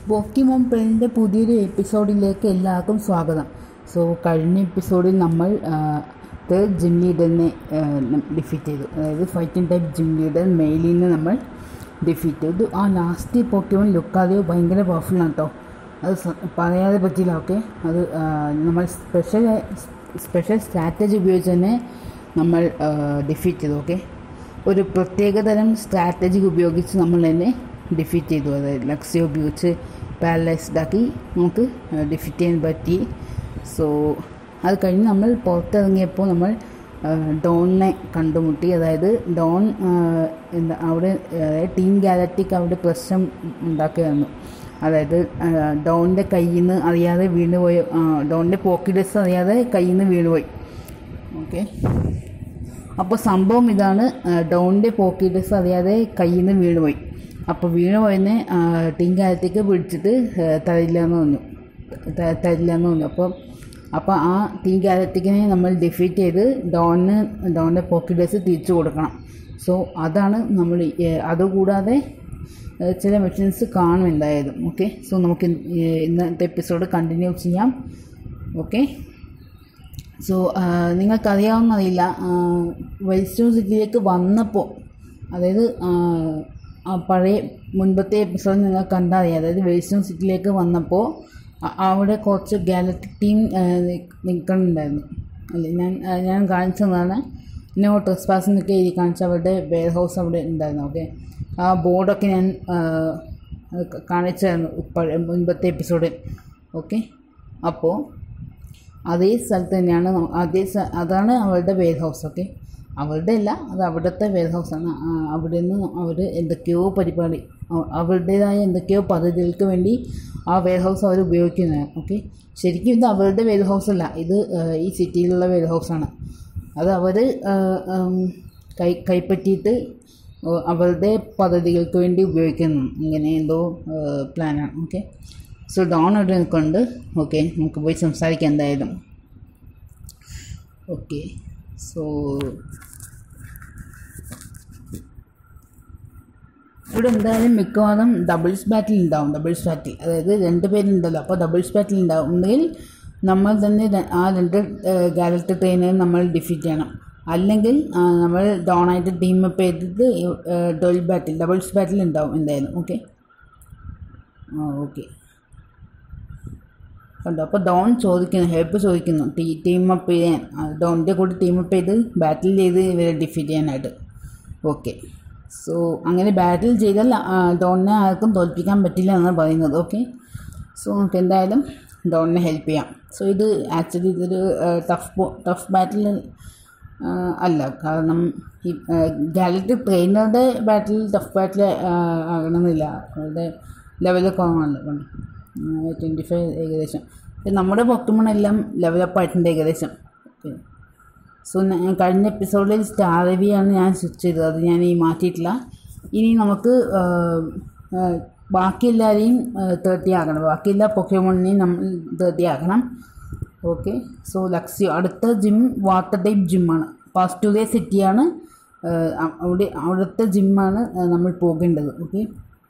Pokemon പ്ലേൻ്റെ പുതിയൊരു എപ്പിസോഡിലേക്ക് എല്ലാവർക്കും സ്വാഗതം സോ കഴിഞ്ഞ എപ്പിസോഡിൽ നമ്മൾ തേർഡ് ജിം ലീഡറിനെ ഡിഫീറ്റ് ചെയ്തു അതായത് ഫൈറ്റിംഗ് ടൈപ്പ് ജിം ലീഡർ മെയിലിനെ നമ്മൾ ഡിഫീറ്റ് ചെയ്തു ആ ലാസ്റ്റ് പോക്കിമോൻ ലുക്കാതെയോ ഭയങ്കര പവർഫുള്ളാണ് കേട്ടോ അത് സ- പറയാതെ പറ്റില്ല ഓക്കെ അത് ആ, നമ്മൾ സ്പെഷ്യൽ സ്പെഷ്യൽ സ്ട്രാറ്റജി ഉപയോഗിച്ച് തന്നെ നമ്മൾ ഡിഫീറ്റ് ചെയ്തു ഓക്കെ ഒരു പ്രത്യേകതരം സ്ട്രാറ്റജി ഉപയോഗിച്ച് നമ്മൾ തന്നെ ഡിഫീറ്റ് ചെയ്തു അതായത് ലക്ഷ്യ ഉപയോഗിച്ച് പാരലൈസ്ഡ് ആക്കി നമുക്ക് ഡിഫീറ്റ് ചെയ്യാൻ പറ്റി സോ അത് കഴിഞ്ഞ് നമ്മൾ പുറത്തിറങ്ങിയപ്പോൾ നമ്മൾ ആ, ഡോണിനെ കണ്ടുമുട്ടി അതായത് ഡോൺ ആ, എന്താ അവിടെ അതായത് ടീം ഗാലക്റ്റിക് അവിടെ പ്രശ്നം ഉണ്ടാക്കുകയായിരുന്നു അതായത് ആ, ഡോണിൻ്റെ കയ്യിൽ നിന്ന് അറിയാതെ വീണുപോയ ആ, ഡോണിൻ്റെ പോക്കറ്റ് അറിയാതെ കയ്യിൽ നിന്ന് വീണുപോയി ഓക്കെ അപ്പോൾ സംഭവം ഇതാണ് ആ, ഡോണിൻ്റെ പോക്കറ്റ് അറിയാതെ കയ്യിൽ നിന്ന് വീണുപോയി അപ്പോൾ വീണുപോയതിനെ ടീം കാലത്തേക്ക് പിടിച്ചിട്ട് ആ, തരില്ല എന്ന് പറഞ്ഞു ത- തരില്ല എന്ന് പറഞ്ഞു അപ്പോൾ അപ്പോൾ ആ ടീം കാലത്തേക്കിനെ നമ്മൾ ഡിഫീറ്റ് ചെയ്ത് ഡോണിന് ഡോണിൻ്റെ പോക്കറ്റ് തിരിച്ചു കൊടുക്കണം സോ അതാണ് നമ്മൾ ഈ- അതുകൂടാതെ ഏഹ് ചില മെഷീൻസ് കാണും എന്തായാലും ഓക്കെ സോ നമുക്ക് ഇന്ന് ഈ ഇന്നത്തെ എപ്പിസോഡ് കണ്ടിന്യൂ ചെയ്യാം ഓക്കെ സോ നിങ്ങൾക്കറിയാവുന്നറിയില്ല വൈസ്റ്റോൺ സിറ്റിയിലേക്ക് വന്നപ്പോൾ അതായത് ആ, ആ പഴയ മുൻപത്തെ എപ്പിസോഡ് നിങ്ങൾ കണ്ടറിയാം അതായത് വെയിസ്റ്റോൺ സിറ്റിയിലേക്ക് വന്നപ്പോൾ അ- അവിടെ കുറച്ച് ഗാലക്ടിക് ടീം നിൽക്കുന്നുണ്ടായിരുന്നു അല്ലേ ഞാൻ ആ, ഞാൻ കാണിച്ചതാണ് നോ ട്രസ്പാസ് എന്നൊക്കെ എഴുതി കാണിച്ച അവരുടെ വെയർ ഹൗസ് അവിടെ ഉണ്ടായിരുന്നു ഓക്കെ ആ ബോർഡൊക്കെ ഞാൻ ആ, ക- കാണിച്ചായിരുന്നു പഴയ മുൻപത്തെ എപ്പിസോഡിൽ ഓക്കെ അപ്പോൾ അതേ സ്ഥലത്ത് തന്നെയാണ് ന- അതേ സ്ഥ- അതാണ് അവളുടെ വെയർ ഹൗസ് ഓക്കെ അവളുടെ അല്ല അത് അവിടുത്തെ വെയർ ഹൗസാണ് അവിടെ നിന്ന് അവർ എന്തൊക്കെയോ പരിപാടി അ- അവരുടേതായ എന്തൊക്കെയോ പദ്ധതികൾക്ക് വേണ്ടി ആ വെയർ ഹൗസ് അവർ ഉപയോഗിക്കുന്നതാണ് ഓക്കെ ശരിക്കും ഇത് അവരുടെ വെയർ ഹൗസ് അല്ല ഇത് ആ, ഈ സിറ്റിയിലുള്ള വെയർ ഹൗസാണ് അത് അവർ കൈ കൈപ്പറ്റിയിട്ട് ആ, അവരുടെ പദ്ധതികൾക്ക് വേണ്ടി ഉപയോഗിക്കുന്നു ഇങ്ങനെ എന്തോ പ്ലാനാണ് ഓക്കെ സോ ഡോൺ ഇവിടെ നിൽക്കുന്നുണ്ട് ഓക്കെ നമുക്ക് പോയി സംസാരിക്കാം എന്തായാലും ഓക്കെ സോ ഇവിടെ എന്തായാലും മിക്കവാറും ഡബിൾസ് ബാറ്റിൽ ഉണ്ടാവും ഡബിൾസ് ബാറ്റിൽ അതായത് രണ്ട് പേരുണ്ടല്ലോ അപ്പോൾ ഡബിൾസ് ബാറ്റിൽ ഉണ്ടാവും ഒന്നുകിൽ നമ്മൾ തന്നെ ര- ആ രണ്ട് ഗാലക്ടർ ട്രെയിനെ നമ്മൾ ഡിഫീറ്റ് ചെയ്യണം അല്ലെങ്കിൽ ആ, നമ്മൾ ഡോണായിട്ട് ടീം അപ്പ് ചെയ്തിട്ട് ഡബിൾ ബാറ്റിൽ ഡബിൾസ് ബാറ്റിൽ ഉണ്ടാവും എന്തായാലും ഓക്കെ ആ ഓക്കെ കണ്ടോ അപ്പോൾ ഡോൺ ചോദിക്കുന്നു ഹെൽപ്പ് ചോദിക്കുന്നു ടീ ടീം അപ്പ് ചെയ്യാൻ ആ, ഡോണിൻ്റെ കൂടെ ടീം അപ്പ് ചെയ്ത് ബാറ്റിൽ ചെയ്ത് ഇവരെ ഡിഫീറ്റ് ചെയ്യാനായിട്ട് ഓക്കെ സോ അങ്ങനെ ബാറ്റിൽ ചെയ്താൽ ആ, ഡോണിനെ ആർക്കും തോൽപ്പിക്കാൻ പറ്റില്ല എന്നാണ് പറയുന്നത് ഓക്കെ സോ നമുക്ക് എന്തായാലും ഡോണിനെ ഹെൽപ്പ് ചെയ്യാം സോ ഇത് ആക്ച്വലി ഇതൊരു ടഫ് ടഫ് ബാറ്റിൽ അല്ല കാരണം ഈ ഗാലക്ടി ട്രെയിനറുടെ ബാറ്റിൽ ടഫ് ബാറ്റിൽ ആകണമെന്നില്ല അവരുടെ ലെവല് കുറവാണല്ലോ ട്വൻറ്റി ഫൈവ് ഏകദേശം പക്ഷെ നമ്മുടെ പൊക്കമണെല്ലാം ലെവലപ്പ് ആയിട്ടുണ്ട് ഏകദേശം ഓക്കെ സോ ഞാൻ കഴിഞ്ഞ എപ്പിസോഡിൽ സ്റ്റാർ റിവിയാണ് ഞാൻ സ്വിച്ച് ചെയ്തത് അത് ഞാൻ ഈ മാറ്റിയിട്ടില്ല ഇനി നമുക്ക് ആ, ആ, ബാക്കി എല്ലാവരെയും തേർട്ടി ആക്കണം ബാക്കി എല്ലാ പൊക്കമണിനെയും നമ്മൾ തേർട്ടി ആക്കണം ഓക്കെ സോ ലക്ഷ്യ അടുത്ത ജിം വാട്ടർ ടൈപ്പ് ജിമ്മാണ് പാസ്റ്റൂരിയ സിറ്റിയാണ് ആ, അവിടെ അവിടുത്തെ ജിമ്മാണ് നമ്മൾ പോകേണ്ടത് ഓക്കെ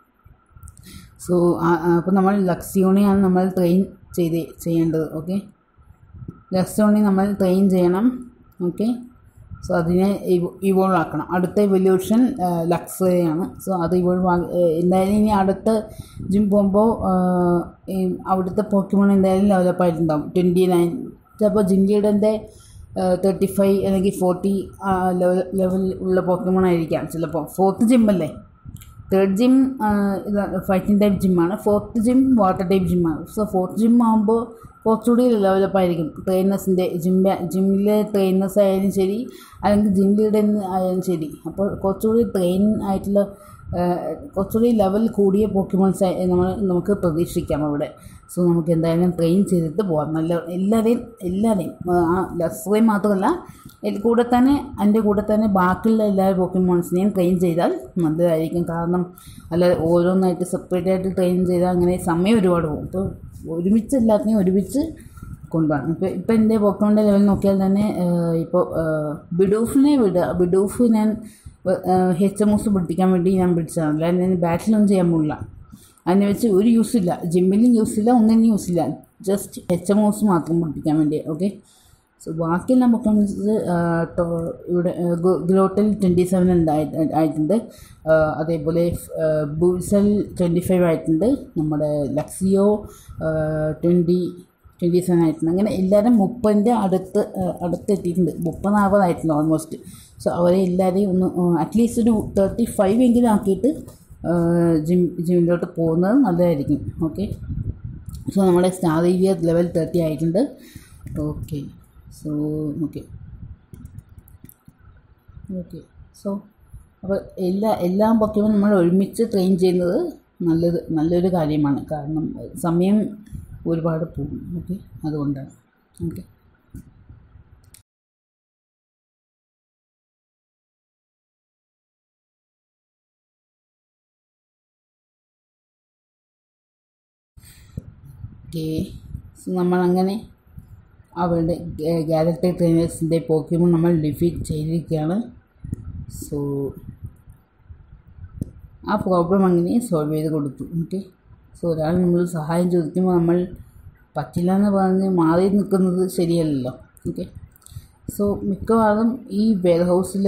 സോ അപ്പോൾ നമ്മൾ ലക്സിയോണിയാണ് നമ്മൾ ട്രെയിൻ ചെയ്ത് ചെയ്യേണ്ടത് ഓക്കെ ലക്സിയോണി നമ്മൾ ട്രെയിൻ ചെയ്യണം ഓക്കെ സോ അതിനെ ഇവോൾവ് ആക്കണം അടുത്ത ഇവല്യൂഷൻ ലക്സറിയാണ് സോ അത് ഇവോൾവ് എന്തായാലും ഇനി അടുത്ത ജിം പോകുമ്പോൾ അവിടുത്തെ പോക്കിമോൺ എന്തായാലും ഡെവലപ്പ് ആയിട്ടുണ്ടാവും ട്വൻറ്റി നയൻ ചിലപ്പോൾ ജിം ലീഡറിൻ്റെ തേർട്ടി ഫൈവ് അല്ലെങ്കിൽ ഫോർട്ടി ലെവൽ ലെവൽ ഉള്ള പോക്കിമോൺ ആയിരിക്കാം ചിലപ്പോൾ ഫോർത്ത് ജിമ്മല്ലേ തേർഡ് ജിം ഫൈറ്റിംഗ് ടൈപ്പ് ജിമ്മാണ് ഫോർത്ത് ജിം വാട്ടർ ടൈപ്പ് ജിമ്മാണ് സോ ഫോർത്ത് ജിം ആകുമ്പോൾ കുറച്ചുകൂടി ഡെവലപ്പ് ആയിരിക്കും ട്രെയിനേഴ്സിൻ്റെ ജിം ജിമ്മിലെ ട്രെയിനേഴ്സ് ആയാലും ശരി അല്ലെങ്കിൽ ജിം ലീഡർ ആയാലും ശരി അപ്പോൾ കുറച്ചുകൂടി ട്രെയിൻ ആയിട്ടുള്ള ആ, കുറച്ചുകൂടി ലെവൽ കൂടിയ പോക്കിമോൺസ് നമ്മൾ നമുക്ക് പ്രതീക്ഷിക്കാം അവിടെ സോ നമുക്ക് എന്തായാലും ട്രെയിൻ ചെയ്തിട്ട് പോകാം നല്ല എല്ലാവരെയും എല്ലാവരെയും ആ ലസ്റേയും മാത്രമല്ല ഇതിൽ കൂടെ തന്നെ എൻ്റെ കൂടെ തന്നെ ബാക്കിയുള്ള എല്ലാ പോക്കിമോൺസിനെയും ട്രെയിൻ ചെയ്താൽ നല്ലതായിരിക്കും കാരണം അല്ല ഓരോന്നായിട്ട് സെപ്പറേറ്റ് ആയിട്ട് ട്രെയിൻ ചെയ്താൽ അങ്ങനെ സമയം ഒരുപാട് പോകും അപ്പോൾ ഒരുമിച്ച് എല്ലാത്തിനെയും ഒരുമിച്ച് കൊണ്ടുപോകണം ഇപ്പോൾ ഇപ്പോൾ എൻ്റെ പോക്കോണിൻ്റെ ലെവൽ നോക്കിയാൽ തന്നെ ഇപ്പോൾ ബിഡൂഫിനെ വിടുക ബിഡൂഫ് ഞാൻ എച്ച് എം എസ് പിടിപ്പിക്കാൻ വേണ്ടി ഞാൻ പിടിച്ചതാണ് അല്ലാതെ ഞാൻ ബാറ്റിലൊന്നും ചെയ്യാൻ പോകില്ല അതിനെ വെച്ച് ഒരു യൂസില്ല ജിമ്മിലും യൂസില്ല ഒന്നിനും യൂസില്ല ജസ്റ്റ് എച്ച് എം ഓസ് മാത്രം പഠിപ്പിക്കാൻ വേണ്ടി ഓക്കെ സോ ബാക്കിയെല്ലാം പെർഫോമൻസ് ഇവിടെ ഗ്ലോട്ടൽ ട്വൻറ്റി സെവൻ ആയിട്ടുണ്ട് ആ, അതേപോലെ ബൂസൽ ട്വൻറ്റി ഫൈവ് ആയിട്ടുണ്ട് നമ്മുടെ ലക്സിയോ ട്വൻറ്റി ട്വൻറ്റി സെവൻ ആയിട്ടുണ്ട് അങ്ങനെ എല്ലാവരും മുപ്പതിൻ്റെ അടുത്ത് ആ, അടുത്ത് എത്തിയിട്ടുണ്ട് മുപ്പത് നാൽപ്പതായിട്ടുണ്ട് ഓൾമോസ്റ്റ് സോ അവരെ എല്ലാവരെയും ഒന്ന് അറ്റ്ലീസ്റ്റ് ഒരു തേർട്ടി ഫൈവ് എങ്കിലും ആക്കിയിട്ട് ജിം ജിമ്മിലോട്ട് പോകുന്നത് നല്ലതായിരിക്കും ഓക്കെ സോ നമ്മുടെ സ്റ്റാർ ഏരിയ ലെവൽ തേർട്ടി ആയിട്ടുണ്ട് okay so okay okay so അപ്പോൾ എല്ലാ എല്ലാ പൊക്കവും നമ്മൾ ഒരുമിച്ച് ട്രെയിൻ ചെയ്യുന്നത് നല്ലത് നല്ലൊരു കാര്യമാണ് കാരണം സമയം ഒരുപാട് പോകും ഓക്കെ അതുകൊണ്ടാണ് ഓക്കെ ഓക്കെ സോ നമ്മളങ്ങനെ അവരുടെ ഗാലക്ടർ ട്രെയിനേഴ്സിൻ്റെ പോക്കിമോൺ നമ്മൾ ഡിഫീറ്റ് ചെയ്തിരിക്കുകയാണ് സോ ആ പ്രോബ്ലം അങ്ങനെ സോൾവ് ചെയ്ത് കൊടുത്തു ഓക്കെ സോ ഒരാൾ നമ്മൾ സഹായം ചോദിക്കുമ്പോൾ നമ്മൾ പറ്റില്ല എന്ന് പറഞ്ഞ് മാറി നിൽക്കുന്നത് ശരിയല്ലല്ലോ ഓക്കെ സോ മിക്കവാറും ഈ വെയർ ഹൗസിൽ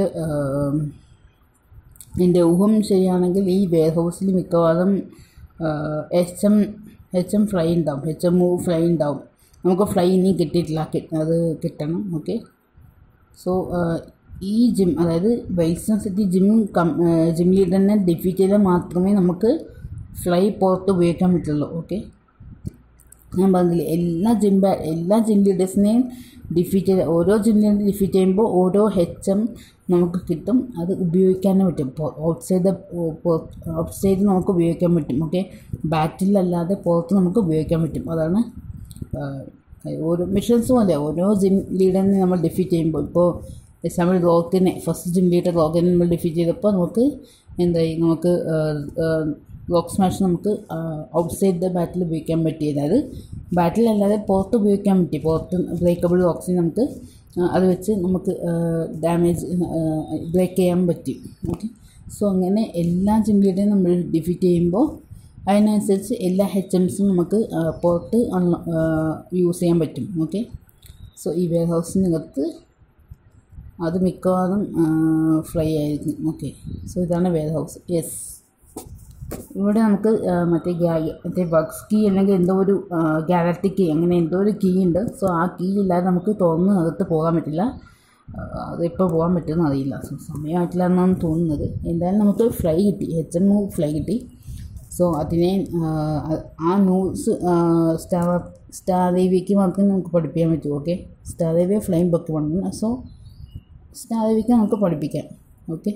എൻ്റെ ഊഹം ശരിയാണെങ്കിൽ ഈ വെയർ ഹൗസിൽ മിക്കവാറും H M H M fly ഉണ്ടാവും എച്ച് എം ഫ്ലൈ ഉണ്ടാവും നമുക്ക് ഫ്ലൈ ഇനി കിട്ടിയിട്ടില്ല കി- അത് കിട്ടണം ഓക്കെ സോ ഈ ജിം അതായത് Veilstone city gym come gym ലീഡറിനെ ഡിഫീറ്റ് ചെയ്താൽ മാത്രമേ നമുക്ക് ഫ്ലൈ പുറത്ത് ഉപയോഗിക്കാൻ പറ്റുള്ളൂ ഓക്കെ ഞാൻ പറഞ്ഞില്ലേ എല്ലാ ജിം ബാ എല്ലാ ജിം ലീഡേഴ്സിനെയും ഡിഫീറ്റ് ചെയ്ത് ഓരോ ജിം ലീഡർ ഡിഫീറ്റ് ചെയ്യുമ്പോൾ ഓരോ ഹെച്ച് എം നമുക്ക് കിട്ടും അത് ഉപയോഗിക്കാനും പറ്റും ഔട്ട്സൈഡ് ഔട്ട്സൈഡ് നമുക്ക് ഉപയോഗിക്കാൻ പറ്റും ഓക്കെ ബാറ്റിലല്ലാതെ പുറത്ത് നമുക്ക് ഉപയോഗിക്കാൻ പറ്റും അതാണ് ആ, ഓരോ മിഷൻസും അല്ലേ ഓരോ ജിം ലീഡറിനെ നമ്മൾ ഡിഫീറ്റ് ചെയ്യുമ്പോൾ ഇപ്പോൾ എക്സാമ്പിൾ റോക്കിനെ ഫസ്റ്റ് ജിം ലീഡർ റോക്കിനെ നമ്മൾ ഡിഫീറ്റ് ചെയ്തപ്പോൾ നമുക്ക് എന്തായി നമുക്ക് റോക്ക് സ്മാഷ് നമുക്ക് ഔട്ട്സൈഡ് ദ ബാറ്റിൽ ഉപയോഗിക്കാൻ പറ്റി അതായത് ബാറ്റിലല്ലാതെ പുറത്ത് ഉപയോഗിക്കാൻ പറ്റി പുറത്ത് ബ്രേക്കബിൾ റോക്സിന് നമുക്ക് ആ, അത് വെച്ച് നമുക്ക് ഡാമേജ് ബ്രേക്ക് ചെയ്യാൻ പറ്റി ഓക്കെ സോ അങ്ങനെ എല്ലാ ജിം ലീഡറെയും നമ്മൾ ഡിഫീറ്റ് ചെയ്യുമ്പോൾ അതിനനുസരിച്ച് എല്ലാ എച്ച് എംസും നമുക്ക് ആ, പുറത്ത് യൂസ് ചെയ്യാൻ പറ്റും ഓക്കെ സോ ഈ വെയർ ഹൗസിനകത്ത് അത് മിക്കവാറും ഫ്ലൈ ആയിരിക്കും ഓക്കെ സോ ഇതാണ് വെയർ ഹൗസ് യെസ് ഇവിടെ നമുക്ക് ആ, മറ്റേ ഗ്യാ മറ്റേ ബഗ്സ് കീ അല്ലെങ്കിൽ എന്തോ ഒരു ഗ്യാലക്റ്റിക് കീ അങ്ങനെ എന്തോ ഒരു കീ ഉണ്ട് സോ ആ കീ ഇല്ലാതെ നമുക്ക് തുറന്ന് അകത്ത് പോകാൻ പറ്റില്ല ആ, അതിപ്പോൾ പോകാൻ പറ്റുമെന്ന് അറിയില്ല സോ സമയമായിട്ടില്ല എന്നാണ് തോന്നുന്നത് എന്തായാലും നമുക്ക് ഫ്ലൈ കിട്ടി എച്ച് എം ഫ്ലൈ കിട്ടി സോ അതിനെ ആ, ആ ന്യൂസ് സ്റ്റാർ സ്റ്റാർ ദേവിക്ക് മാത്രമേ നമുക്ക് പഠിപ്പിക്കാൻ പറ്റൂ ഓക്കെ സ്റ്റാർ ദേവിയെ ഫ്ലൈം പൊക്കി പണിക്കണം സോ സ്റ്റാർ ദേവിക്ക് നമുക്ക് പഠിപ്പിക്കാം ഓക്കെ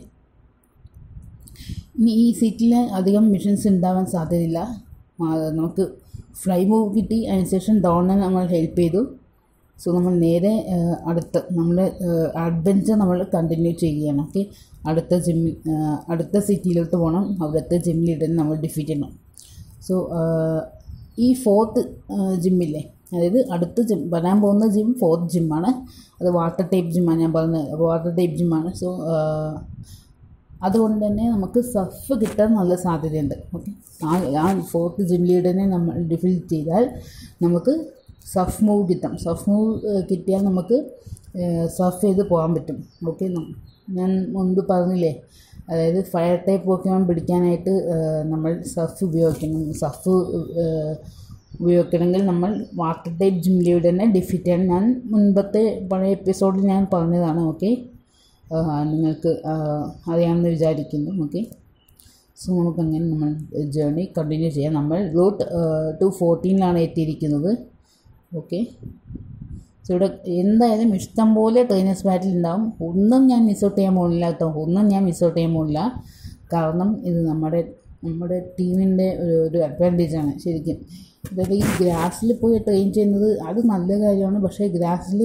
ഇനി ഈ സീറ്റിൽ അധികം മിഷൻസ് ഉണ്ടാവാൻ സാധ്യതയില്ല ആ, നമുക്ക് ഫ്ലൈ മൂവ് കിട്ടി അതിനുശേഷം ഡോണിനെ നമ്മൾ ഹെൽപ്പ് ചെയ്തു സോ നമ്മൾ നേരെ ആ, അടുത്ത നമ്മുടെ അഡ്വഞ്ചർ നമ്മൾ കണ്ടിന്യൂ ചെയ്യുകയാണ് ഓക്കെ അടുത്ത ജിം അടുത്ത സിറ്റിയിലോട്ട് പോകണം അവിടുത്തെ ജിം ലീഡറിനെ നമ്മൾ ഡിഫീറ്റ് ചെയ്യണം സോ ഈ ഫോർത്ത് ജിമ്മില്ലേ അതായത് അടുത്ത ജിം വരാൻ പോകുന്ന ജിം ഫോർത്ത് ജിമ്മാണ് അത് വാട്ടർ ടൈപ്പ് ജിമ്മാണ് ഞാൻ പറഞ്ഞത് വാട്ടർ ടൈപ്പ് ജിമ്മാണ് സോ അതുകൊണ്ട് തന്നെ നമുക്ക് സഫ് കിട്ടാൻ നല്ല സാധ്യതയുണ്ട് ഓക്കെ ആ ആ ഫോർത്ത് ജിം ലീഡറിനെ നമ്മൾ ഡിഫിൽ ചെയ്താൽ നമുക്ക് സഫ് മൂവ് കിട്ടാം സഫ് മൂവ് കിട്ടിയാൽ നമുക്ക് സഫ് ചെയ്ത് പോകാൻ പറ്റും ഓക്കെ ഞാൻ മുൻപ് പറഞ്ഞില്ലേ അതായത് ഫയർ ടൈപ്പ് പോക്കിമാൻ പിടിക്കാനായിട്ട് ആ, നമ്മൾ സഫ് ഉപയോഗിക്കണം സഫ് ഉപയോഗിക്കണമെങ്കിൽ നമ്മൾ വാട്ടർ ടൈപ്പ് ജിം ലീഡറിനെ ഡിഫീറ്റ് ചെയ്യാൻ ഞാൻ മുൻപത്തെ പഴയ എപ്പിസോഡിൽ ഞാൻ പറഞ്ഞതാണ് ഓക്കെ നിങ്ങൾക്ക് ആ, അറിയാമെന്ന് വിചാരിക്കുന്നു ഓക്കെ സോ നമുക്കങ്ങനെ നമ്മൾ ജേർണി കണ്ടിന്യൂ ചെയ്യാം നമ്മൾ റൂട്ട് ടു ഫോർട്ടീനിലാണ് എത്തിയിരിക്കുന്നത് ഓക്കെ സോ ഇവിടെ എന്തായാലും ഇഷ്ടം പോലെ ട്രെയിനേഴ്സ് ബാറ്റിൽ ഉണ്ടാവും ഒന്നും ഞാൻ മിസ് ഔട്ട് ചെയ്യാൻ പോകുന്നില്ല കേട്ടോ ഒന്നും ഞാൻ മിസ് ഔട്ട് ചെയ്യാൻ പോകുന്നില്ല കാരണം ഇത് നമ്മുടെ നമ്മുടെ ടീമിൻ്റെ ഒരു ഒരു അഡ്വാൻറ്റേജാണ് ശരിക്കും അതായത് ഈ ഗ്രാസിൽ പോയി ട്രെയിൻ ചെയ്യുന്നത് അത് നല്ല കാര്യമാണ് പക്ഷേ ഗ്രാസിൽ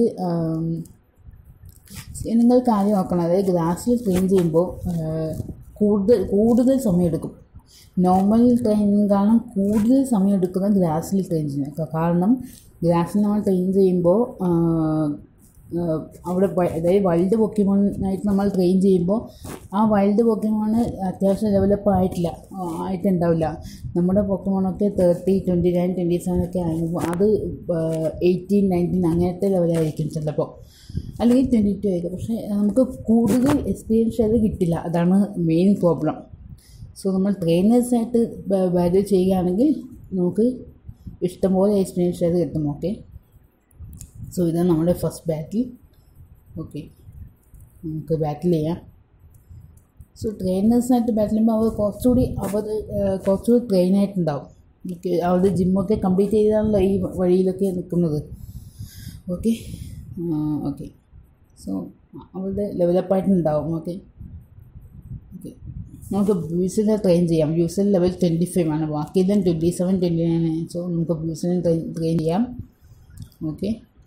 നിങ്ങൾ കാര്യം നോക്കണം അതായത് ഗ്രാസിൽ ട്രെയിൻ ചെയ്യുമ്പോൾ കൂടുതൽ കൂടുതൽ സമയമെടുക്കും നോർമൽ ട്രെയിനിനെക്കാളും കൂടുതൽ സമയം എടുക്കുന്ന ഗ്രാസിൽ ട്രെയിൻ ചെയ്യുന്നത് കാരണം ഗ്രാസിൽ നമ്മൾ ട്രെയിൻ ചെയ്യുമ്പോൾ ഏഹ്, അവിടെ വ- അതായത് വൈൽഡ് പൊക്കിമോണായിട്ട് നമ്മൾ ട്രെയിൻ ചെയ്യുമ്പോൾ ആ വൈൽഡ് പൊക്കിമോൺ അത്യാവശ്യം ഡെവലപ്പ് ആയിട്ടില്ല ആ, ആയിട്ടുണ്ടാവില്ല നമ്മുടെ പൊക്കിമോണൊക്കെ thirty twenty nine twenty seven ഒക്കെ ആകുമ്പോൾ അത് എയ്റ്റീൻ നയൻറ്റീൻ അങ്ങനത്തെ ലെവലായിരിക്കും ചിലപ്പോൾ അല്ലെങ്കിൽ ട്വൻറ്റി ടു ആയിരിക്കും പക്ഷേ നമുക്ക് കൂടുതൽ എക്സ്പീരിയൻസ് അത് കിട്ടില്ല അതാണ് മെയിൻ പ്രോബ്ലം സോ നമ്മൾ ട്രെയിനേഴ്സായിട്ട് വാല്യൂ ചെയ്യുകയാണെങ്കിൽ നമുക്ക് ഇഷ്ടംപോലെ എക്സ്പീരിയൻസ് ചെയ്ത് കിട്ടും ഓക്കെ സോ ഇതാണ് നമ്മുടെ ഫസ്റ്റ് ബാറ്റിൽ ഓക്കെ നമുക്ക് ബാറ്റിൽ ചെയ്യാം സോ ട്രെയിനേഴ്സായിട്ട് ബാറ്റിൽ ചെയ്യുമ്പോൾ അവർ കുറച്ചുകൂടി അവർ ഏഹ്, കുറച്ചുകൂടി ട്രെയിനായിട്ടുണ്ടാവും എനിക്ക് അവരുടെ ജിമ്മൊക്കെ കംപ്ലീറ്റ് ചെയ്താണല്ലോ ഈ വഴിയിലൊക്കെ നിൽക്കുന്നത് ഓക്കെ ഓക്കെ സോ അവരുടെ ലെവലപ്പായിട്ടുണ്ടാവും ഓക്കെ ഓക്കെ നമുക്ക് ബ്യൂസിനെ ട്രെയിൻ ചെയ്യാം ബ്യൂസിൽ ലെവൽ ട്വൻറ്റി ഫൈവ് ആണ് ബാക്കിയെല്ലാം ട്വൻറ്റി സെവൻ ട്വൻറ്റി നയൻ ആണ് സോ നമുക്ക് ബ്യൂസിനെ ട്രെയിൻ ട്രെയിൻ ചെയ്യാം ഓക്കെ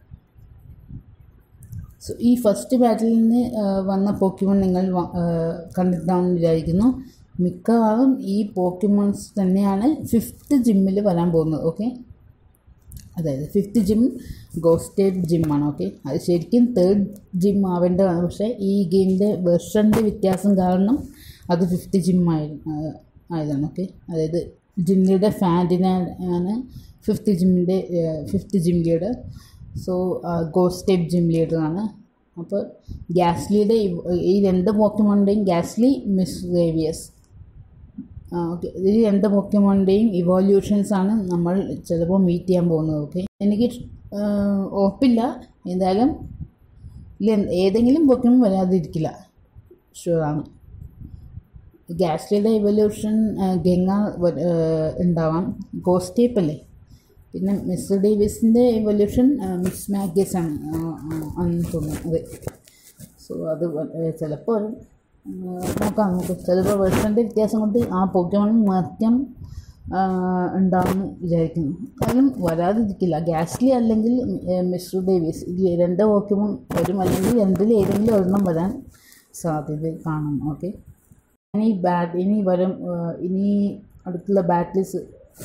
സോ ഈ ഫസ്റ്റ് ബാറ്റിൽ നിന്ന് വന്ന പോക്കിമോൺ നിങ്ങൾ വ- ആ, കണ്ടിട്ടാണെന്ന് വിചാരിക്കുന്നു മിക്കവാറും ഈ പോക്കിമോൺസ് തന്നെയാണ് ഫിഫ്ത്ത് ജിമ്മിൽ വരാൻ പോകുന്നത് ഓക്കെ അതായത് ഫിഫ്ത്ത് ജിം ഗോസ്റ്റേഡ് ജിമ്മാണ് ഓക്കെ അത് ശരിക്കും തേർഡ് ജിം ആവേണ്ടതാണ് പക്ഷേ ഈ ഗെയിമിൻ്റെ വെർഷൻ്റെ വ്യത്യാസം കാരണം അത് ഫിഫ്ത്ത് ജിം ആയി ആ, ആയതാണ് ഓക്കെ അതായത് ജിമ്മിയുടെ ഫാൻറ്റിനാണ് ഫിഫ്ത്ത് ജിമ്മിൻ്റെ ഫിഫ്ത്ത് ജിം ലീഡർ സോ ഗോസ്റ്റേഡ് ജിം ലീഡറാണ് അപ്പോൾ ഗ്യാസ്ലിയുടെ ഈ- ഈ രണ്ട് പോക്കിമോണിൻ്റെയും ഗ്യാസ്ലി മിസ് റേവിയസ് ഓക്കെ ഇതിൽ രണ്ട് പൊക്കിമോണിൻ്റെയും ഇവോല്യൂഷൻസ് ആണ് നമ്മൾ ചിലപ്പോൾ മീറ്റ് ചെയ്യാൻ പോകുന്നത് ഓക്കെ എനിക്ക് ആ, ഉറപ്പില്ല എന്തായാലും ഇല്ല ഏതെങ്കിലും പൊക്കിമോൺ വരാതിരിക്കില്ല ഷുവറാണ് ഗ്യാസ്ലിയുടെ ഇവല്യൂഷൻ ഗംഗ വ- ആ, ഉണ്ടാവാം ഗോസ്റ്റേപ്പ് അല്ലേ പിന്നെ മിസ്റ്റർ ഡേവിസിൻ്റെ ഇവല്യൂഷൻ മിസ് മാഗസ് ആണ് ആ, ആ, ആണെന്ന് തോന്നുന്നു അതെ സോ അത് ചിലപ്പോൾ നോക്കാം നമുക്ക് ചിലപ്പോൾ വെർഷൻ്റെ വ്യത്യാസം കൊണ്ട് ആ പോക്കമോൺ മാറ്റം ഉണ്ടാവുമെന്ന് വിചാരിക്കുന്നു കാരണം വരാതിരിക്കില്ല ഗ്യാസ്ലി അല്ലെങ്കിൽ മിസ്റ്റർ ഡേവിസ് ഇത് രണ്ട് പോക്കമോൺ വരും അല്ലെങ്കിൽ രണ്ടിൽ ഏതെങ്കിലും ഒരെണ്ണം വരാൻ സാധ്യത കാണും ഓക്കെ ഇനി ബാറ്റ് ഇനി വരും ആ, ഇനി അടുത്തുള്ള ബാറ്റിൽസ്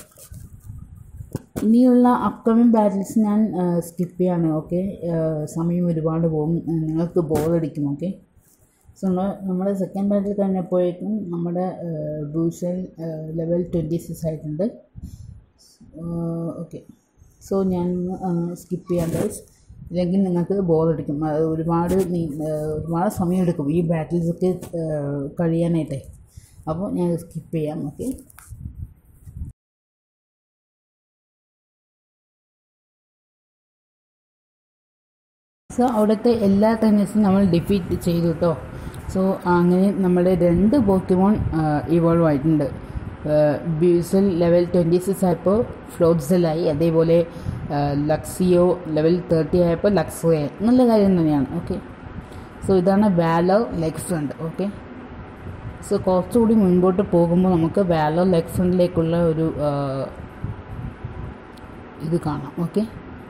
ഇനിയുള്ള അപ്കമിങ് ബാറ്റിൽസ് ഞാൻ സ്കിപ്പ് ചെയ്യാണ് ഓക്കെ സമയം ഒരുപാട് പോകും ആ, നിങ്ങൾക്ക് ബോറടിക്കും ഓക്കെ സോ നമ്മൾ നമ്മുടെ സെക്കൻഡ് ബാറ്റിൽ കഴിഞ്ഞപ്പോഴേക്കും നമ്മുടെ ബ്രൂസൽ ലെവൽ ട്വൻറ്റി സിക്സ് ആയിട്ടുണ്ട് ഓക്കെ സോ ഞാൻ സ്കിപ്പ് ചെയ്യാൻ ഗൈസ് ഇല്ലെങ്കിൽ നിങ്ങൾക്ക് ബോറടിക്കും അത് ഒരുപാട് നീ- ആ, ഒരുപാട് സമയമെടുക്കും ഈ ബാറ്റിൽസൊക്കെ കഴിയാനായിട്ടേ അപ്പോൾ ഞാൻ സ്കിപ്പ് ചെയ്യാം ഓക്കെ സോ അവിടുത്തെ എല്ലാ ടെന്നീസും നമ്മൾ ഡിഫീറ്റ് ചെയ്തു കേട്ടോ സോ അങ്ങനെ നമ്മുടെ രണ്ട് പോക്കിമോൺ ഇവോൾവ് ആയിട്ടുണ്ട് ബ്യൂസൽ ലെവൽ ട്വൻറ്റി സിക്സ് ആയപ്പോൾ ഫ്ലോട്ട്സലായി അതേപോലെ ലക്സിയോ ലെവൽ തേർട്ടി ആയപ്പോൾ ലക്സോയെ നല്ല കാര്യം തന്നെയാണ് ഓക്കെ സോ ഇതാണ് Valor lakefront okay so കുറച്ചുകൂടി മുൻപോട്ട് പോകുമ്പോൾ നമുക്ക് വാലോ ലെഗ് ഫ്രണ്ടിലേക്കുള്ള ഒരു ആ, ഇത് കാണാം ഓക്കെ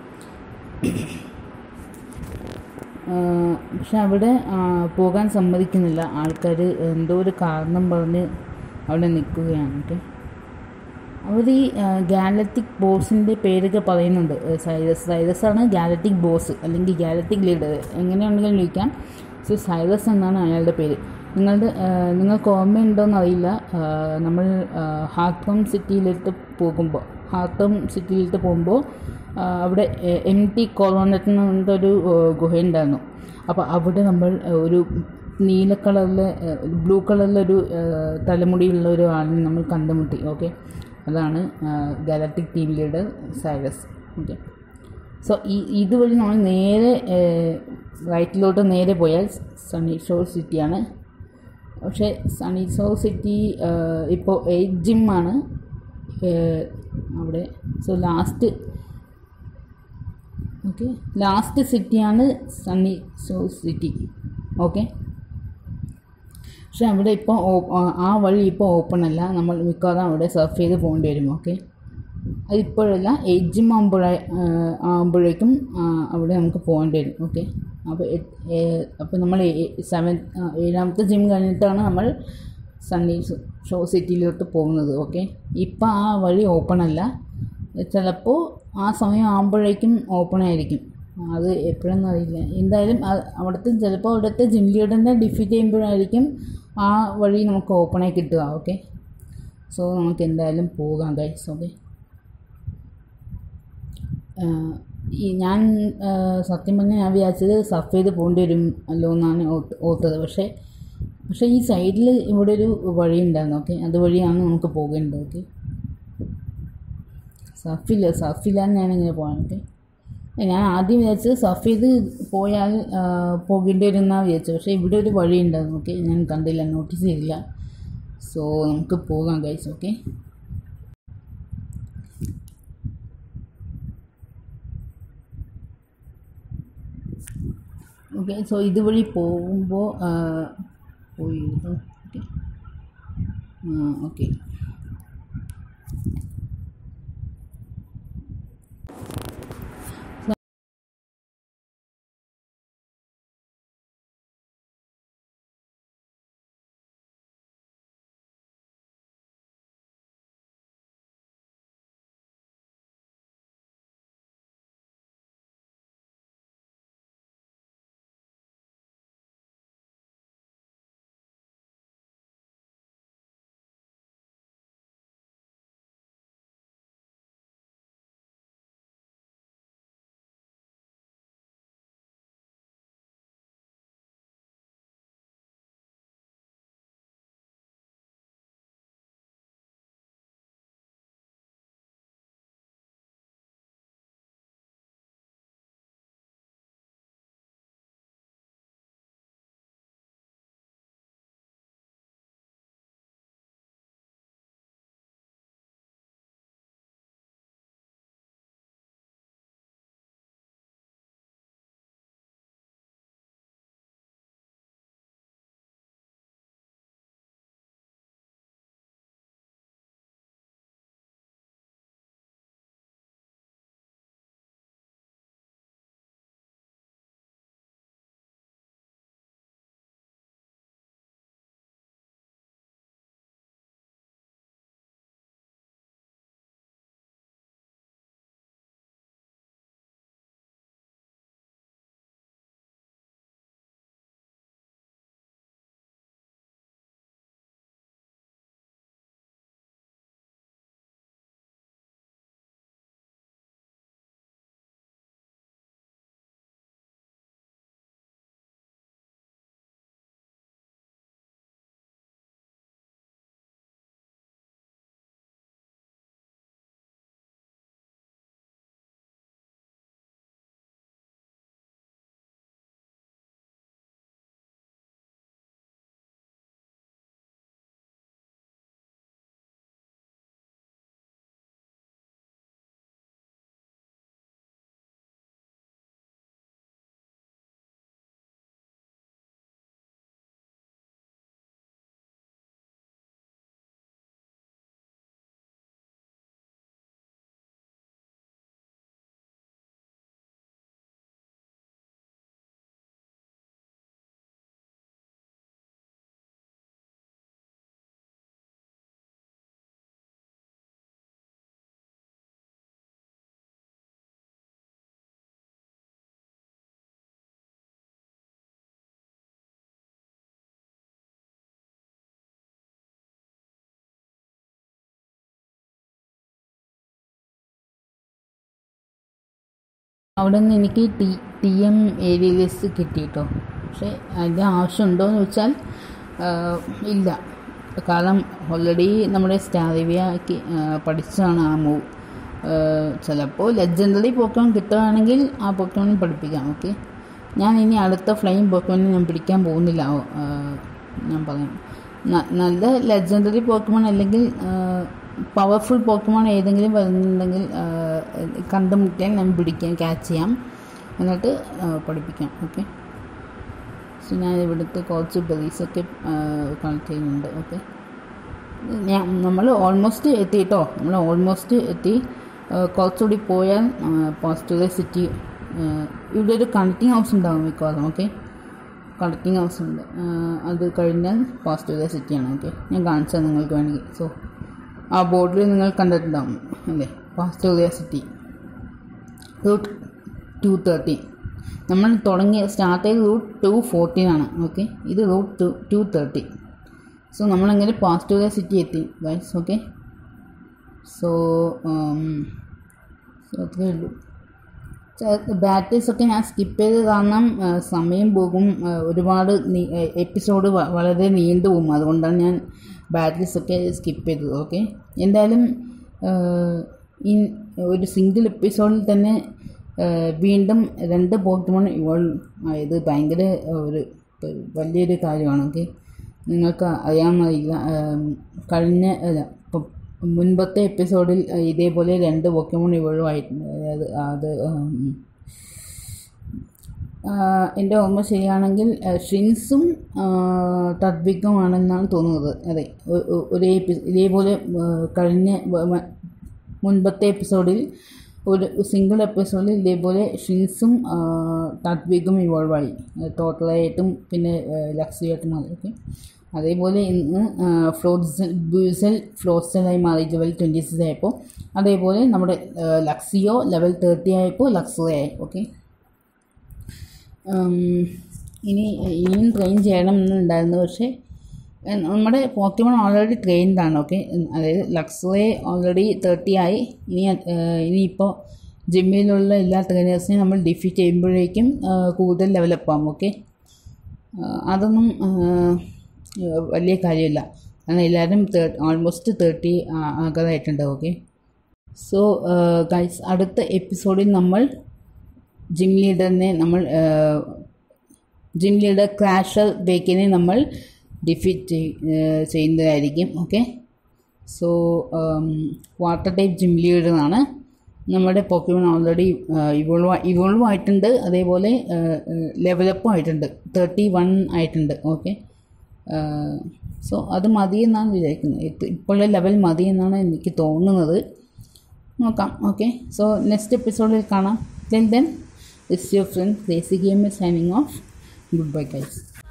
പക്ഷെ അവിടെ ആ, പോകാൻ സമ്മതിക്കുന്നില്ല ആൾക്കാർ എന്തോ ഒരു കാരണം പറഞ്ഞ് അവിടെ നിൽക്കുകയാണ് ഓക്കെ അവർ ഈ ഗാലറ്റിക് ബോസിൻ്റെ പേരൊക്കെ പറയുന്നുണ്ട് ഏ, സൈറസ് സൈറസ് ആണ് ഗാലറ്റിക് ബോസ് അല്ലെങ്കിൽ ഗാലറ്റിക് ലീഡർ എങ്ങനെയുണ്ടെങ്കിലും വിളിക്കാം സോ സൈറസ് എന്നാണ് അയാളുടെ പേര് നിങ്ങളുടെ ആ, നിങ്ങൾക്ക് ഓർമ്മയുണ്ടോയെന്ന് അറിയില്ല ആ, നമ്മൾ ഹാർട്ടം സിറ്റിയിലോട്ട് പോകുമ്പോൾ ഹാർട്ടം സിറ്റിയിലോട്ട് പോകുമ്പോൾ ആ, അവിടെ എം ടി കോളോണറ്റ് എന്ന് പറഞ്ഞിട്ടൊരു ഗുഹയുണ്ടായിരുന്നു അപ്പോൾ അവിടെ നമ്മൾ ആ, ഒരു നീല കളറിലെ ബ്ലൂ കളറിലൊരു തലമുടിയുള്ള ഒരു ആളിനെ നമ്മൾ കണ്ടുമുട്ടി ഓക്കെ അതാണ് galactic team leader Cyrus okay so ഈ ഇതുവഴി നമ്മൾ നേരെ റൈറ്റിലോട്ട് നേരെ പോയാൽ സണ്ണി ഷോർ സിറ്റിയാണ് പക്ഷേ സണ്ണി ഷോർ സിറ്റി ഇപ്പോൾ എയ്റ്റ് ജിമ്മാണ് അവിടെ സോ ലാസ്റ്റ് ഓക്കെ ലാസ്റ്റ് സിറ്റിയാണ് സണ്ണി ഷോർ സിറ്റി ഓക്കെ പക്ഷെ അവിടെ ഇപ്പോൾ ആ വഴി ഇപ്പോൾ ഓപ്പൺ അല്ല നമ്മൾ മിക്കവാറും അവിടെ സർഫ് ചെയ്ത് പോകേണ്ടി വരും ഓക്കെ അതിപ്പോഴല്ല എയ്റ്റ് ജിം ആകുമ്പോഴേ ആകുമ്പോഴേക്കും ആ, അവിടെ നമുക്ക് പോകേണ്ടി വരും ഓക്കെ അപ്പോൾ അപ്പോൾ നമ്മൾ സെവൻ ഏഴാമത്തെ ജിം കഴിഞ്ഞിട്ടാണ് നമ്മൾ സണ്ണി ഷോ സിറ്റിയിലോട്ട് പോകുന്നത് ഓക്കെ ഇപ്പം ആ വഴി ഓപ്പൺ അല്ല ചിലപ്പോൾ ആ സമയം ആകുമ്പോഴേക്കും ഓപ്പൺ ആയിരിക്കും അത് എപ്പോഴൊന്നും അറിയില്ല എന്തായാലും അത് അവിടുത്തെ ചിലപ്പോൾ അവിടുത്തെ ജിം ലീഡറിനെ ഡിഫീറ്റ് ചെയ്യുമ്പോഴായിരിക്കും ആ വഴി നമുക്ക് ഓപ്പണായി കിട്ടുക ഓക്കെ സോ നമുക്ക് എന്തായാലും പോകാം ഗൈസ് ഓക്കെ ഈ ഞാൻ ആ, സത്യം പറഞ്ഞാൽ ഞാൻ വിചാരിച്ചത് സഫ് ചെയ്ത് പോകേണ്ടി വരും അല്ലോ എന്നാണ് ഓർത്ത് ഓർത്തത് പക്ഷേ പക്ഷേ ഈ സൈഡിൽ ഇവിടെ ഒരു വഴി ഉണ്ടായിരുന്നു ഓക്കെ അതുവഴിയാണ് നമുക്ക് പോകേണ്ടത് ഓക്കെ സഫില്ല സഫിലാണ് ഞാനിങ്ങനെ പോകാൻ ഓക്കെ ഞാൻ ആദ്യം വിചാരിച്ചത് സഫ് ചെയ്ത് പോയാൽ ആ, പോകേണ്ടി വരും എന്നാണ് വിചാരിച്ചത് പക്ഷേ ഇവിടെ ഒരു വഴി ഉണ്ടായിരുന്നു ഓക്കെ ഞാൻ കണ്ടില്ല നോട്ടീസ് ചെയ്തില്ല സോ നമുക്ക് പോകാം ഗൈസ് ഓക്കെ ഓക്കെ സോ ഇതുവഴി പോകുമ്പോൾ പോയി ഓക്കെ ഓക്കെ അവിടെ നിന്ന് എനിക്ക് ടി ടി എം ഏരിയലിസ്റ്റ് കിട്ടി കേട്ടോ പക്ഷേ അതിൻ്റെ ആവശ്യമുണ്ടോ എന്ന് വെച്ചാൽ ആഹ്, ഇല്ല കാരണം ഓൾറെഡി നമ്മുടെ സ്റ്റാറിവിയാക്കി പഠിച്ചതാണ് ആ മൂവ് ചിലപ്പോൾ ലെജൻഡറി പോക്കോൺ കിട്ടുകയാണെങ്കിൽ ആ പോക്കോണിൽ പഠിപ്പിക്കാം ഓക്കെ ഞാൻ ഇനി അടുത്ത ഫ്ലെയിം പോക്കോണിൽ ഞാൻ പിടിക്കാൻ പോകുന്നില്ല ആഹ്, ഞാൻ പറയാം ന- നല്ല ലെജൻഡറി പോക്കമോൺ അല്ലെങ്കിൽ പവർഫുൾ പോക്കമോൺ ഏതെങ്കിലും വരുന്നുണ്ടെങ്കിൽ ആ, കണ്ടുമുട്ടിയാൽ ഞാൻ പിടിക്കാം ക്യാച്ച് ചെയ്യാം എന്നിട്ട് ആ, പഠിപ്പിക്കാം ഓക്കെ സോ ഞാൻ ഇവിടുത്തെ കുറച്ച് ബെറീസൊക്കെ കളക്ട് ചെയ്യുന്നുണ്ട് ഓക്കെ ഞാൻ നമ്മൾ ഓൾമോസ്റ്റ് എത്തി കേട്ടോ നമ്മൾ ഓൾമോസ്റ്റ് എത്തി ആ, കുറച്ചുകൂടി പോയാൽ പോസിറ്റീവ് സിറ്റി ഇവിടെ ഒരു കണക്റ്റിംഗ് ഹൗസ് ഉണ്ടാവും മിക്കവാറും ഓക്കെ കണക്റ്റിംഗ് ഹൗസ് ഉണ്ട് ആ, അത് കഴിഞ്ഞാൽ പോസിറ്റീവ് സിറ്റിയാണ് ഓക്കെ ഞാൻ കാണിച്ചത് നിങ്ങൾക്ക് വേണമെങ്കിൽ സോ ആ ബോർഡിൽ നിങ്ങൾ കണ്ടിട്ടുണ്ടാവും അല്ലേ positive city route two thirteen നമ്മൾ തുടങ്ങിയ സ്റ്റാർട്ട് ചെയ്ത് റൂട്ട് ടു ഫോർട്ടീൻ ആണ് ഓക്കെ ഇത് route two two thirty so നമ്മളങ്ങനെ പാസ്റ്റ് ടു ദ സിറ്റി എത്തി ഗൈസ് ഓക്കെ സോ സോ അത്രയേ ഉള്ളൂ ബാറ്റേഴ്സ് ഒക്കെ ഞാൻ സ്കിപ്പ് ചെയ്ത് കാരണം ആ, സമയം പോകും ആ, ഒരുപാട് എപ്പിസോഡ് വളരെ നീണ്ടു പോകും അതുകൊണ്ടാണ് ഞാൻ ബാറ്റേഴ്സ് ഒക്കെ സ്കിപ്പ് ചെയ്തത് ഓക്കെ എന്തായാലും ആ, ഈ ഒരു സിംഗിൾ എപ്പിസോഡിൽ തന്നെ ആ, വീണ്ടും രണ്ട് പോക്കമോൺ ഇവോൾവ് ആയത് ഭയങ്കര ഒരു വലിയൊരു കാര്യമാണ് ഓക്കെ നിങ്ങൾക്ക് അറിയാമറിയില്ല കഴിഞ്ഞ അല്ല ഇപ്പം മുൻപത്തെ എപ്പിസോഡിൽ ഇതേപോലെ രണ്ട് പോക്കമോൺ ഇവോൾവ് ആയിട്ടുണ്ട് അതായത് അത് ഉം, ആ, എൻ്റെ ഓർമ്മ ശരിയാണെങ്കിൽ ആ, ഷിൻസും തദ്വിക്കുമാണെന്നാണ് തോന്നുന്നത് അതെ ഒ- ഒ- ഒരേ എപ്പി- ഇതേപോലെ ആ, കഴിഞ്ഞ വ- വ- മുൻപത്തെ എപ്പിസോഡിൽ ഒരു സിംഗിൾ എപ്പിസോഡിൽ ഇതേപോലെ ഷിൻസും തദ്വിക്കും ഇവോൾവ് ആയി ടോട്ടലായിട്ടും പിന്നെ ലക്സിയായിട്ടും മാറി അതേപോലെ ഇന്ന് ഫ്ലോട്സൽ ബ്യൂസൽ ഫ്ലോസലായി മാറി ലെവൽ ട്വൻറ്റി സിക്സ് ആയപ്പോൾ അതേപോലെ നമ്മുടെ ആ, ലക്സിയോ ലെവൽ തേർട്ടി ആയപ്പോൾ ലക്സറി ആയി ഓക്കെ ഉം, ഇനി ഇനിയും ട്രെയിൻ ചെയ്യണം എന്നുണ്ടായിരുന്നു പക്ഷേ എ, നമ്മുടെ പോക്കിമോൺ ഓൾറെഡി ട്രെയിൻഡ് ആണ് ഓക്കെ അതായത് ലക്സറെ ഓൾറെഡി തേർട്ടി ആയി ഇനി ഏഹ്, ഇനിയിപ്പോൾ ജിമ്മിലുള്ള എല്ലാ ട്രെയിനേഴ്സിനെയും നമ്മൾ ഡിഫീറ്റ് ചെയ്യുമ്പോഴേക്കും ഏഹ്, കൂടുതൽ ഡെവലപ്പ് ആകും ഓക്കെ അതൊന്നും ഏഹ്, വലിയ കാര്യമില്ല കാരണം എല്ലാവരും തേർട്ടി ഓൾമോസ്റ്റ് തേർട്ടി ആകാതായിട്ടുണ്ട് ഓക്കെ സോ ഗൈസ് അടുത്ത എപ്പിസോഡിൽ നമ്മൾ ജിം ലീഡറിനെ നമ്മൾ ജിം ലീഡർ ക്രാഷർ ബേക്കിനെ നമ്മൾ ഡിഫീറ്റ് ചെയ്യുന്നതായിരിക്കും okay so water type gym ലീഡറാണ് നമ്മുടെ പോക്കിമോൺ ഓൾറെഡി ഇവോൾവ് ഇവോൾവ് ആയിട്ടുണ്ട് അതേപോലെ ലെവലപ്പും ആയിട്ടുണ്ട് തേർട്ടി വൺ ആയിട്ടുണ്ട് ഓക്കെ സോ അത് മതി എന്നാണ് വിചാരിക്കുന്നത് ഇത് ഇപ്പോഴുള്ള ലെവൽ മതി എന്നാണ് എനിക്ക് തോന്നുന്നത് നോക്കാം ഓക്കെ സോ നെക്സ്റ്റ് എപ്പിസോഡിൽ കാണാം then then it's your friend crazy game signing off good bye guys